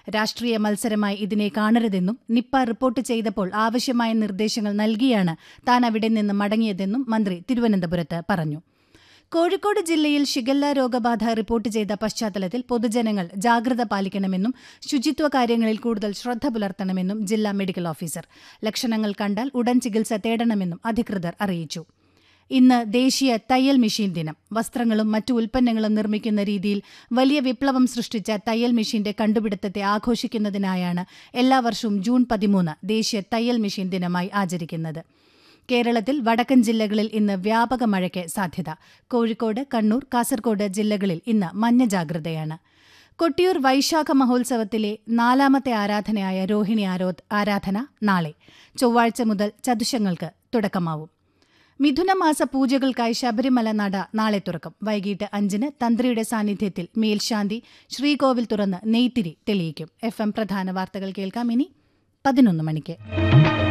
രാഷ്ട്രീയ മത്സരമായി ഇതിനെ കാണരുതെന്നും Nipah report ചെയ്തപ്പോൾ ആവശ്യമായ നിർദ്ദേശങ്ങൾ നൽകിയാണ് താൻ അവിടെ നിന്ന് മടങ്ങിയതെന്നും മന്ത്രി തിരുവനന്തപുരത്ത് പറഞ്ഞു കോഴിക്കോട് ജില്ലയിൽ ഷിഗല്ല രോഗബാധ റിപ്പോർട്ട് ചെയ്ത പശ്ചാത്തലത്തിൽ പൊതുജനങ്ങൾ ജാഗ്രത പാലിക്കണമെന്നും ശുചിത്വ കാര്യങ്ങളിൽ കൂടുതൽ ശ്രദ്ധ പുലർത്തണമെന്നും ജില്ലാ മെഡിക്കൽ ഓഫീസർ ലക്ഷണങ്ങൾ കണ്ടാൽ ഉടൻ ചികിത്സ തേടണമെന്നും അധികൃതർ അറിയിച്ചു ഇന്ന് ദേശീയ തയ്യൽ മെഷീൻ ദിനം വസ്ത്രങ്ങളും മറ്റു ഉൽപ്പന്നങ്ങളും നിർമ്മിക്കുന്ന രീതിയിൽ വലിയ വിപ്ലവം സൃഷ്ടിച്ച തയ്യൽ മെഷീന്റെ കണ്ടുപിടുത്തത്തെ ആഘോഷിക്കുന്നതിനായാണ് എല്ലാ വർഷവും ജൂൺ പതിമൂന്ന് ദേശീയ തയ്യൽ മെഷീൻ ദിനമായി ആചരിക്കുന്നത് കേരളത്തിൽ വടക്കൻ ജില്ലകളിൽ ഇന്ന് വ്യാപക മഴയ്ക്ക് സാധ്യത കോഴിക്കോട് കണ്ണൂർ കാസർഗോഡ് ജില്ലകളിൽ ഇന്ന് മഞ്ഞ ജാഗ്രതയാണ് കൊട്ടിയൂർ വൈശാഖ മഹോത്സവത്തിലെ നാലാമത്തെ ആരാധനയായ രോഹിണി ആരോ ആരാധന നാളെ ചൊവ്വാഴ്ച മുതൽ ചതുശങ്ങൾക്ക് തുടക്കമാവും മിഥുനമാസ പൂജകൾക്കായി ശബരിമല നട നാളെ തുറക്കും വൈകിട്ട് അഞ്ചിന് തന്ത്രിയുടെ സാന്നിധ്യത്തിൽ മേൽശാന്തി ശ്രീകോവിൽ തുറന്ന് നെയ്ത്തിരി തെളിയിക്കും എഫ് എം പ്രധാന വാർത്തകൾ കേൾക്കാം ഇനി പതിനൊന്ന് മണിക്ക്